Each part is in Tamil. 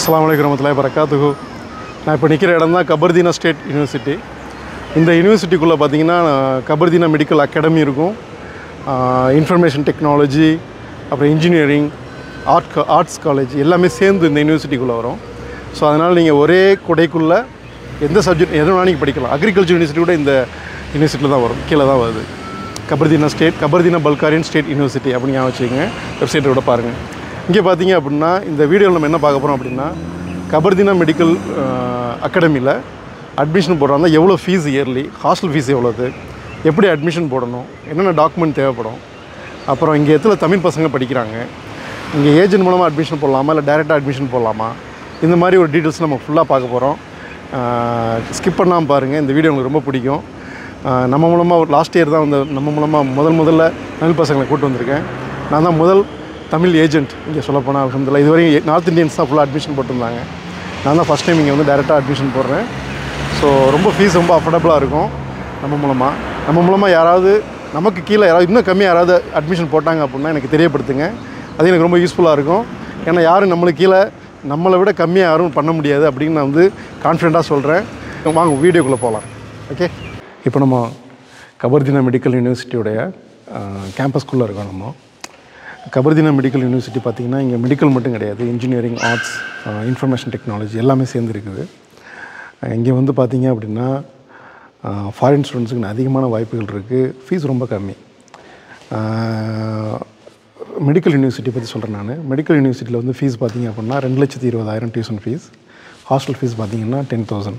அஸ்ஸலாமு அலைக்கும் வரமத்துல்லாஹி வரகாத்துஹு நான் இப்போ நிற்கிற இடம் தான் கபர்தீனா ஸ்டேட் யூனிவர்சிட்டி இந்த யூனிவர்சிட்டிக்குள்ளே பார்த்தீங்கன்னா கபர்தீனா மெடிக்கல் அகாடமி இருக்கும் இன்ஃபர்மேஷன் டெக்னாலஜி அப்புறம் இன்ஜினியரிங் ஆர்ட் ஆர்ட்ஸ் காலேஜ் எல்லாமே சேர்ந்து இந்த யூனிவர்சிட்டிக்குள்ளே வரும் ஸோ அதனால் நீங்கள் ஒரே கொடைக்குள்ளே எந்த சப்ஜெக்ட் எது வேணாலும் நீங்கள் படிக்கலாம் அக்ரிகல்ச்சர் யூனிவர்சிட்டி கூட இந்த யூனிவர்சிட்டியில் தான் வரும் கீழே தான் வருது Kabardino state Kabardino Balkarian state university அப்படின்னு ஞாபகம் வச்சுக்கோங்க வெப்சைட்டை கூட பாருங்கள் இங்கே பார்த்தீங்க அப்படின்னா இந்த வீடியோவில் நம்ம என்ன பார்க்க போகிறோம் அப்படின்னா கபர்தீனா மெடிக்கல் அகாடமியில் அட்மிஷன் போடுறாங்க எவ்வளோ ஃபீஸ் இயர்லி ஹாஸ்டல் ஃபீஸ் எவ்வளோது எப்படி அட்மிஷன் போடணும் என்னென்ன டாக்குமெண்ட் தேவைப்படும் அப்புறம் இங்கே எத்தனை தமிழ் பசங்க படிக்கிறாங்க இங்கே ஏஜென்ட் மூலமாக அட்மிஷன் போடலாமா இல்லை டேரெக்டாக அட்மிஷன் போடலாமா இந்த மாதிரி ஒரு டீட்டெயில்ஸ் நம்ம ஃபுல்லாக பார்க்க போகிறோம் ஸ்கிப் பண்ணாமல் பாருங்கள் இந்த வீடியோ உங்களுக்கு ரொம்ப பிடிக்கும் ஆஹ் நம்ம மூலமாக ஒரு லாஸ்ட் இயர் தான் வந்து நம்ம மூலமாக முதல் முதல்ல தமிழ் பசங்களை கூட்டு வந்திருக்கேன் நான் தான் முதல் தமிழ் ஏஜென்ட் இங்கே சொல்லப்போனால் அலமதுல்லா இதுவரையும் நார்த் இந்தியன்ஸ் தான் ஃபுல்லாக அட்மிஷன் போட்டிருந்தாங்க நான் தான் ஃபஸ்ட் டைம் இங்கே வந்து டேரெக்டாக அட்மிஷன் போடுறேன் ஸோ ரொம்ப ஃபீஸ் ரொம்ப அஃபோர்டபுளாக இருக்கும் நம்ம மூலமாக நம்ம மூலமாக யாராவது நமக்கு கீழே யாராவது இன்னும் கம்மியாக யாராவது அட்மிஷன் போட்டாங்க அப்படின்னா எனக்கு தெரியப்படுத்துங்க அது எனக்கு ரொம்ப யூஸ்ஃபுல்லாக இருக்கும் ஏன்னா யாரும் நம்மளுக்கு கீழே நம்மளை விட கம்மியாக யாரும் பண்ண முடியாது அப்படின்னு நான் வந்து கான்ஃபிடண்ட்டாக சொல்கிறேன் வாங்க வீடியோக்குள்ளே போகலாம் ஓகே இப்போ நம்ம கபர்தீனா மெடிக்கல் யூனிவர்சிட்டியோடைய கேம்பஸ்குள்ளே இருக்கோம் நம்ம கபர்தீனா மெடிக்கல் யூனிவர்சிட்டி பார்த்திங்கன்னா இங்கே மெடிக்கல் மட்டும் கிடையாது இன்ஜினியரிங் ஆர்ட்ஸ் இன்ஃபர்மேஷன் டெக்னாலஜி எல்லாமே சேர்ந்து இருக்குது இங்கே வந்து பார்த்தீங்க அப்படின்னா ஃபாரின் ஸ்டூடெண்ட்ஸுக்கு அதிகமான வாய்ப்புகள் இருக்குது ஃபீஸ் ரொம்ப கம்மி மெடிக்கல் யூனிவர்சிட்டி பற்றி சொல்கிறேன் நான் மெடிக்கல் யூனிவர்சிட்டியில் வந்து ஃபீஸ் பார்த்தீங்க அப்படின்னா ரெண்டு லட்சத்தி இருபதாயிரம் டியூஷன் ஃபீஸ் ஹாஸ்டல் ஃபீஸ் பார்த்தீங்கன்னா டென் தௌசண்ட்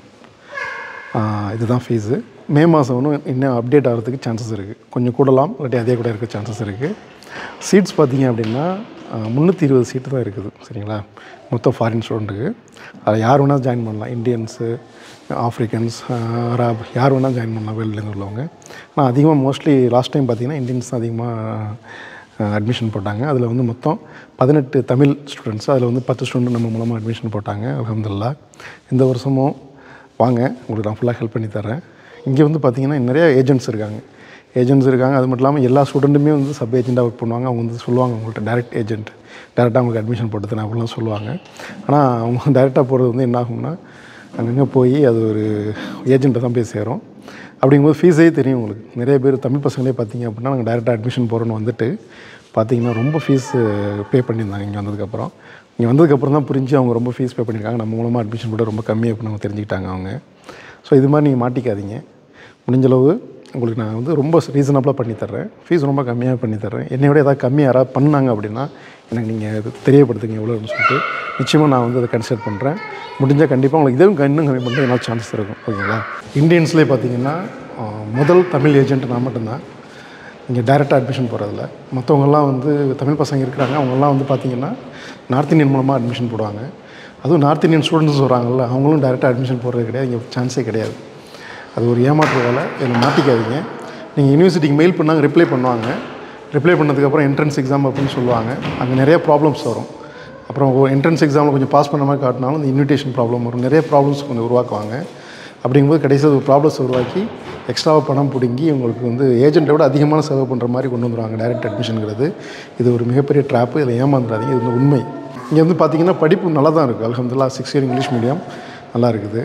இதுதான் ஃபீஸு மே மாதம் ஒன்றும் இன்னும் அப்டேட் ஆகிறதுக்கு சான்சஸ் இருக்குது கொஞ்சம் கூடலாம் இல்லாட்டி அதே கூட இருக்க சான்சஸ் இருக்குது சீட்ஸ் பார்த்தீங்க அப்படின்னா முந்நூற்றி இருபது சீட்டு தான் இருக்குது சரிங்களா மொத்தம் ஃபாரின் ஸ்டூடெண்ட்டுக்கு அதில் யார் வேணால் ஜாயின் பண்ணலாம் இந்தியன்ஸு ஆஃப்ரிக்கன்ஸ் அராப் யார் வேணால் ஜாயின் பண்ணலாம் வேர்ல்டுலேருந்து உள்ளவங்க ஆனால் அதிகமாக மோஸ்ட்லி லாஸ்ட் டைம் பார்த்தீங்கன்னா இந்தியன்ஸ் தான் அதிகமாக அட்மிஷன் போட்டாங்க அதில் வந்து மொத்தம் பதினெட்டு தமிழ் ஸ்டூடெண்ட்ஸ் அதில் வந்து பத்து ஸ்டூடெண்ட் நம்ம மூலமாக அட்மிஷன் போட்டாங்க அலமதுல்லா இந்த வருஷமும் வாங்க உங்களுக்கு நான் ஃபுல்லாக ஹெல்ப் பண்ணி தரேன் இங்கே வந்து பார்த்திங்கன்னா நிறைய ஏஜென்ட்ஸ் இருக்காங்க ஏஜென்ட்ஸ் இருக்காங்க அது மட்டும் இல்லாமல் எல்லா ஸ்டூடெண்ட்டுமே வந்து சப் ஏஜெண்ட்டாக ஒர்க் பண்ணுவாங்க அவங்க வந்து சொல்லுவாங்க உங்கள்கிட்ட டேரக்ட் ஏஜென்ட் டேரெக்டாக உங்களுக்கு அட்மிஷன் போட்டு தரேன் அப்படிலாம் சொல்லுவாங்க ஆனால் அவங்க டேரெக்டாக போகிறது வந்து என்ன ஆகும்னா அங்கங்கே போய் அது ஒரு ஏஜெண்ட்டை தான் போய் சேரும் அப்படிங்கும்போது ஃபீஸே தெரியும் உங்களுக்கு நிறைய பேர் தமிழ் பசங்களே பார்த்தீங்க அப்படின்னா நாங்கள் டேரெக்டாக அட்மிஷன் போகிறோன்னு வந்துட்டு பார்த்தீங்கன்னா ரொம்ப ஃபீஸ் பே பண்ணியிருந்தாங்க இங்கே வந்ததுக்கப்புறம் இங்கே வந்ததுக்கப்புறம் தான் புரிஞ்சு அவங்க ரொம்ப ஃபீஸ் பே பண்ணியிருக்காங்க நம்ம மூலமாக அட்மிஷன் போட ரொம்ப கம்மி அப்படின்னு அவங்க தெரிஞ்சுக்கிட்டாங்க அவங்க ஸோ இது மாதிரி நீங்கள் மாட்டிக்காதீங்க முடிஞ்சளவு உங்களுக்கு நான் வந்து ரொம்ப ரீசனபிளாக பண்ணி தர்றேன் ஃபீஸ் ரொம்ப கம்மியாக பண்ணி தர்றேன் என்னை விட ஏதாவது கம்மியாக யாராவது பண்ணாங்க அப்படின்னா எனக்கு நீங்கள் அது தெரியப்படுத்துங்க எவ்வளோன்னு சொல்லிட்டு நிச்சயமாக நான் வந்து அதை கன்சிடர் பண்ணுறேன் முடிஞ்சால் கண்டிப்பாக உங்களுக்கு இதுவும் இன்னும் கம்மி பண்ணுறது என்னால் சான்சஸ் இருக்கும் ஓகேங்களா இந்தியன்ஸ்லேயே பார்த்தீங்கன்னா முதல் தமிழ் ஏஜென்ட் நான் மட்டும்தான் இங்கே டைரெக்டாக அட்மிஷன் போகிறதில்ல மற்றவங்கெல்லாம் வந்து தமிழ் பசங்க இருக்கிறாங்க அவங்கெல்லாம் வந்து பார்த்திங்கன்னா நார்த் இந்தியன் மூலமாக அட்மிஷன் போடுவாங்க அதுவும் நார்த் இந்தியன் ஸ்டூடெண்ட்ஸ் வராங்கல்ல அவங்களும் டைரெக்டாக அட்மிஷன் போடுறது கிடையாது இங்கே சான்ஸே கிடையாது அது ஒரு ஏமாற்று வேலை இதில் மாட்டிக்காதீங்க நீங்கள் யூனிவர்சிட்டிக்கு மெயில் பண்ணாங்க ரிப்ளை பண்ணுவாங்க ரிப்ளை பண்ணதுக்கப்புறம் என்ட்ரன்ஸ் எக்ஸாம் அப்படின்னு சொல்லுவாங்க அங்கே நிறைய ப்ராப்ளம்ஸ் வரும் அப்புறம் என்ட்ரன்ஸ் எக்ஸாமில் கொஞ்சம் பாஸ் பண்ண மாதிரி காட்டினாலும் இந்த இன்விடேஷன் ப்ராப்ளம் வரும் நிறைய ப்ராப்ளம்ஸ் கொஞ்சம் உருவாக்குவாங்க அப்படிங்கும்போது கடைசியில் ஒரு ப்ராப்ளம்ஸ் உருவாக்கி எக்ஸ்ட்ராவாக பணம் பிடுங்கி உங்களுக்கு வந்து ஏஜென்ட்டை விட அதிகமான செலவு பண்ணுற மாதிரி கொண்டு வந்துடுவாங்க டைரக்ட் அட்மிஷனுங்கிறது இது ஒரு மிகப்பெரிய ட்ராப்பு இதில் ஏமாந்துடாதீங்க இது வந்து உண்மை இங்கே வந்து பார்த்திங்கன்னா படிப்பு நல்லா தான் இருக்குது அலமதுல்லா சிக்ஸ் இயர் இங்கிலீஷ் மீடியம் நல்லா இருக்குது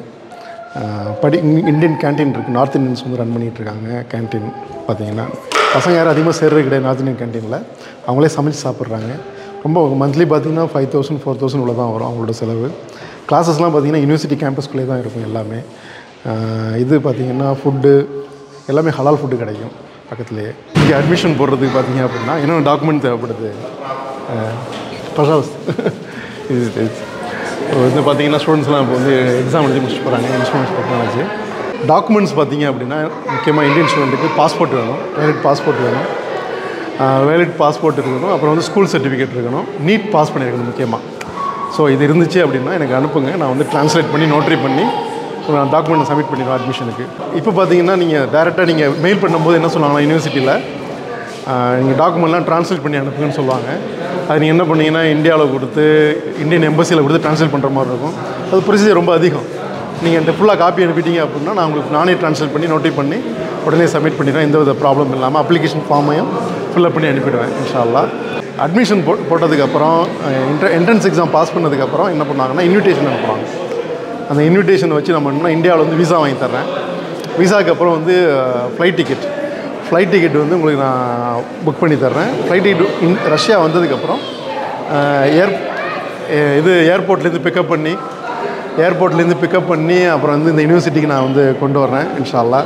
படி இந்தியன் கேன்டீன் இருக்குது நார்த் இந்தியன்ஸ் வந்து ரன் பண்ணிகிட்டு இருக்காங்க கேன்டீன் பார்த்தீங்கன்னா பசங்க யாரும் அதிகமாக சேர்றது கிடையாது நார்த் இந்தியன் கேன்டீனில் அவங்களே சமைச்சு சாப்பிட்றாங்க ரொம்ப மந்த்லி பார்த்திங்கன்னா ஃபைவ் தௌசண்ட் ஃபோர் தௌசண்ட் உள்ள தான் வரும் அவங்களோட செலவு கிளாஸஸ்லாம் பார்த்திங்கன்னா யூனிவர்சிட்டி கேம்பஸ்குள்ளே தான் இருக்கும் எல்லாமே இது பார்த்திங்கன்னா ஃபுட்டு எல்லாமே ஹலால் ஃபுட்டு கிடைக்கும் பக்கத்துலேயே இங்கே அட்மிஷன் போடுறதுக்கு பார்த்திங்க அப்படின்னா என்னென்ன டாக்குமெண்ட் தேவைப்படுது பஷாஸ் இது வந்து பார்த்தீங்கன்னா ஸ்டூடெண்ட்ஸ்லாம் இப்போ வந்து எக்ஸாம் எழுதி முடிச்சுட்டு போகிறாங்க இன்ஸ்ட்ருமெண்ட்ஸ் டெக்னாலஜி டாக்குமெண்ட்ஸ் பார்த்தீங்க அப்படின்னா முக்கியமாக இந்தியன் ஸ்டூடெண்ட்டுக்கு பாஸ்போர்ட் வேணும் வேலிட் பாஸ்போர்ட் வேணும் வேலிட் பாஸ்போர்ட் இருக்கணும் அப்புறம் வந்து ஸ்கூல் சர்டிஃபிகேட் இருக்கணும் நீட் பாஸ் பண்ணியிருக்கணும் முக்கியமாக ஸோ இது இருந்துச்சு அப்படின்னா எனக்கு அனுப்புங்க நான் வந்து ட்ரான்ஸ்லேட் பண்ணி நோட்ரி பண்ணி நான் டாக்குமெண்ட் சப்மிட் பண்ணிடுவேன் அட்மிஷனுக்கு இப்போ பார்த்தீங்கன்னா நீங்கள் டேரெக்டாக நீங்கள் மெயில் பண்ணும்போது என்ன சொல்லுவாங்கன்னா யூனிவர்சிட்டியில் நீங்கள் டாக்குமெண்ட்லாம் ட்ரான்ஸ்லேட் பண்ணி அனுப்புங்கன்னு சொல்லுவாங்க அது நீங்கள் என்ன பண்ணீங்கன்னா இந்தியாவில் கொடுத்து இந்தியன் எம்பசியில் கொடுத்து ட்ரான்ஸ்லேட் பண்ணுற மாதிரி இருக்கும் அது ப்ரொசீஜர் ரொம்ப அதிகம் நீங்கள் என்கிட்ட ஃபுல்லாக காப்பி அனுப்பிட்டீங்க அப்படின்னா நான் உங்களுக்கு நானே ட்ரான்ஸ்லேட் பண்ணி நோட்டி பண்ணி உடனே சப்மிட் பண்ணிடுவேன் எந்த வித ப்ராப்ளம் இல்லாமல் அப்ளிகேஷன் ஃபார்மையும் ஃபில்அப் பண்ணி அனுப்பிடுவேன் இன்ஷால்லா அட்மிஷன் போ போட்டதுக்கப்புறம் என்ட்ர என்ட்ரன்ஸ் எக்ஸாம் பாஸ் பண்ணதுக்கப்புறம் என்ன பண்ணாங்கன்னா இன்விடேஷன் அனுப்புகிறாங்க அந்த இன்விடேஷன் வச்சு நம்ம என்ன இந்தியாவில் வந்து விசா வாங்கி தர்றேன் விசாக்கு அப்புறம் வந்து ஃப்ளைட் டிக்கெட் ஃப்ளைட் டிக்கெட் வந்து உங்களுக்கு நான் புக் பண்ணி தர்றேன் ஃப்ளைட் டிக்கெட் இன் ரஷ்யா வந்ததுக்கப்புறம் ஏர் இது ஏர்போர்ட்லேருந்து பிக்கப் பண்ணி ஏர்போர்ட்லேருந்து பிக்கப் பண்ணி அப்புறம் வந்து இந்த யூனிவர்சிட்டிக்கு நான் வந்து கொண்டு வர்றேன் இன்ஷால்லா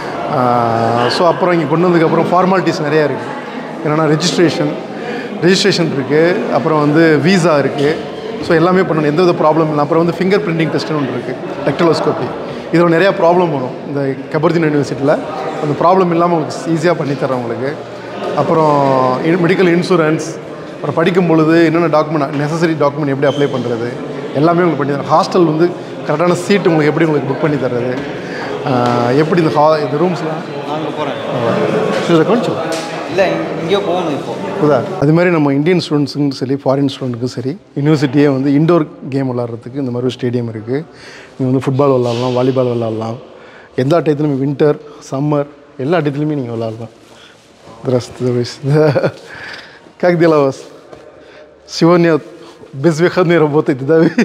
ஸோ அப்புறம் இங்கே கொண்டு வந்ததுக்கப்புறம் ஃபார்மாலிட்டிஸ் நிறையா இருக்குது என்னென்னா ரெஜிஸ்ட்ரேஷன் ரெஜிஸ்ட்ரேஷன் இருக்குது அப்புறம் வந்து வீசா இருக்குது ஸோ எல்லாமே பண்ணணும் எந்த வித ப்ராப்ளம் இல்லை அப்புறம் வந்து ஃபிங்கர் பிரிண்டிங் டெஸ்ட்னு ஒன்று இருக்குது டெக்டலோஸ்கோப்பி இதில் நிறையா ப்ராப்ளம் வரும் இந்த கபர்தின் யூனிவர்சிட்டியில் அந்த ப்ராப்ளம் இல்லாமல் உங்களுக்கு ஈஸியாக பண்ணித்தரேன் உங்களுக்கு அப்புறம் மெடிக்கல் இன்சூரன்ஸ் அப்புறம் படிக்கும் பொழுது என்னென்ன டாக்குமெண்ட் நெசசரி டாக்குமெண்ட் எப்படி அப்ளை பண்ணுறது எல்லாமே உங்களுக்கு பண்ணி தரேன் ஹாஸ்டல் வந்து கரெக்டான சீட் உங்களுக்கு எப்படி உங்களுக்கு புக் பண்ணி தர்றது ஆஹ் எப்படி இந்த ஹா இந்த ரூம்ஸ்லாம் அங்கே போகிறேன் கொஞ்சம் இல்லை இங்கேயோ போகணும் இப்போ புதா அது மாதிரி நம்ம இந்தியன் ஸ்டூடெண்ட்ஸுக்கும் சரி ஃபாரின் ஸ்டூடெண்ட்டுக்கும் சரி யூனிவர்சிட்டியே வந்து இண்டோர் கேம் விளாட்றதுக்கு இந்த மாதிரி ஒரு ஸ்டேடியம் இருக்குது நீங்கள் வந்து ஃபுட்பால் விளாட்லாம் வாலிபால் விளாட்லாம் எந்த டயத்துலையுமே வின்டர் சம்மர் எல்லா டயத்துலையுமே நீங்கள் விளாட்லாம் Здравствуйте, да. Как дела у вас? Сегодня без выходных работаете, да? вы?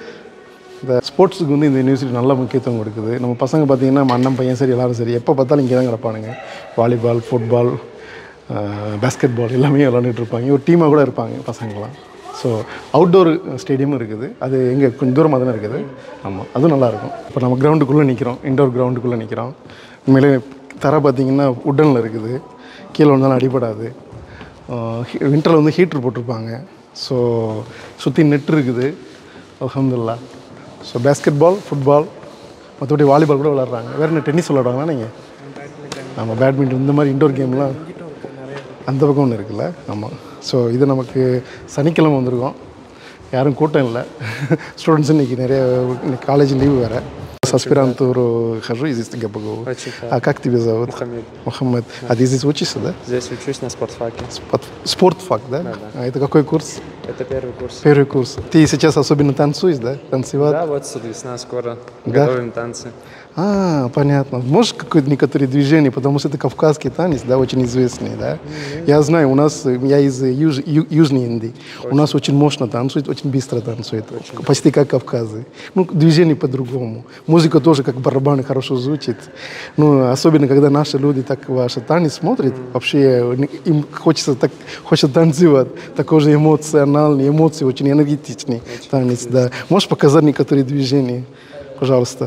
இந்த ஸ்போர்ட்ஸுக்கு வந்து இந்த யூனிவர்சிட்டி நல்ல முக்கியத்துவம் கொடுக்குது நம்ம பசங்க பார்த்தீங்கன்னா நம்ம அண்ணன் பையன் சரி எல்லாரும் சரி எப்போ பார்த்தாலும் இங்கே தான் கிடப்பானுங்க வாலிபால் ஃபுட்பால் பேஸ்கெட் பால் எல்லாமே விளாண்டுட்டு இருப்பாங்க ஒரு டீமாக கூட இருப்பாங்க பசங்களாம் ஸோ அவுட்டோர் ஸ்டேடியமும் இருக்குது அது எங்கே கொஞ்சம் தூரமாக தானே இருக்குது ஆமாம் அதுவும் நல்லாயிருக்கும் இப்போ நம்ம கிரவுண்டுக்குள்ளே நிற்கிறோம் இண்டோர் கிரவுண்டுக்குள்ளே நிற்கிறோம் உண்மையிலே தர பார்த்தீங்கன்னா உட்டனில் இருக்குது கீழே வந்தாலும் அடிபடாது வின்டரில் வந்து ஹீட்ரு போட்டிருப்பாங்க ஸோ சுற்றி நெட் இருக்குது அல்ஹம்துலில்லா ஸோ பேஸ்கெட் பால் ஃபுட்பால் மற்றபடி வாலிபால் கூட விளாட்றாங்க வேறு என்ன டென்னிஸ் விளாடுவாங்களா நீங்கள் ஆமாம் பேட்மிண்டன் இந்த மாதிரி இண்டோர் கேம்லாம் அந்த பக்கம் ஒன்று இருக்குல்ல ஆமாம் ஸோ இது நமக்கு சனிக்கிழமை வந்திருக்கோம் யாரும் கூட்டம் இல்லை ஸ்டூடெண்ட்ஸ் இன்றைக்கி நிறைய இன்னைக்கு காலேஜ் லீவு வேறு аспирантуру хожу, и здесь ГПГУ. Очень А как тебя зовут? Мухаммед. Мухаммед. А ты здесь учишься, да? Здесь учусь на спортфаке. Спот- Спортфак, да? Да, да. А это какой курс? Это первый курс. Первый курс. Ты сейчас особенно танцуешь, да? Танцевать? Да, вот тут весна скоро. Да? Готовим танцы. А, понятно. Можешь какое-то некоторые движения, потому что это кавказский танец, да, очень известный, да? Я знаю, у нас, э, я из э, Юж- Ю- Южной Индии, у нас очень мощно танцует, очень быстро танцует, почти как кавказы. Ну, движение по-другому. Музыка тоже как барабаны хорошо звучит. Ну, особенно, когда наши люди так ваши танец смотрят, вообще э, им хочется так, хочется танцевать. Такой же эмоциональный, эмоции очень энергетичный танец, да. Можешь показать некоторые движения, пожалуйста?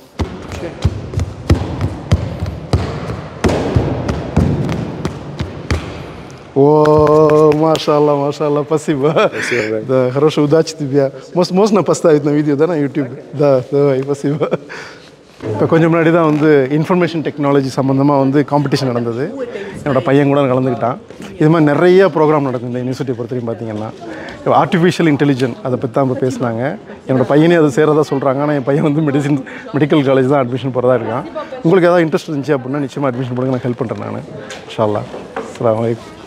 О, машалла, машалла, спасибо. Спасибо. Да, хорошей удачи тебе. Мос- Можно поставить на видео, да, на YouTube? Да, давай, спасибо. இப்போ கொஞ்சம் முன்னாடி தான் வந்து இன்ஃபர்மேஷன் டெக்னாலஜி சம்மந்தமாக வந்து காம்படிஷன் நடந்தது என்னோட பையன் கூட கலந்துக்கிட்டான் இது மாதிரி நிறைய ப்ரோக்ராம் நடக்கும் இந்த யூனிவர்சிட்டி பொறுத்தவரைக்கும் பார்த்தீங்கன்னா இப்போ ஆர்டிஃபிஷியல் இன்டெலிஜென்ட் அதை பற்றி தான் இப்போ பேசினாங்க என்னோட பையனே அது சேரதா சொல்கிறாங்க ஆனால் என் பையன் வந்து மெடிசின் மெடிக்கல் காலேஜ் தான் அட்மிஷன் போகிறதா இருக்கான் உங்களுக்கு ஏதாவது இன்ட்ரெஸ்ட் இருந்துச்சு அப்படின்னா நிச்சயமாக அட்மிஷன் போடுங்க நான் ஹெல்ப் பண்ணுறேன் நான் ஷால்லா அஸ்ஸலாமு அலைக்கும்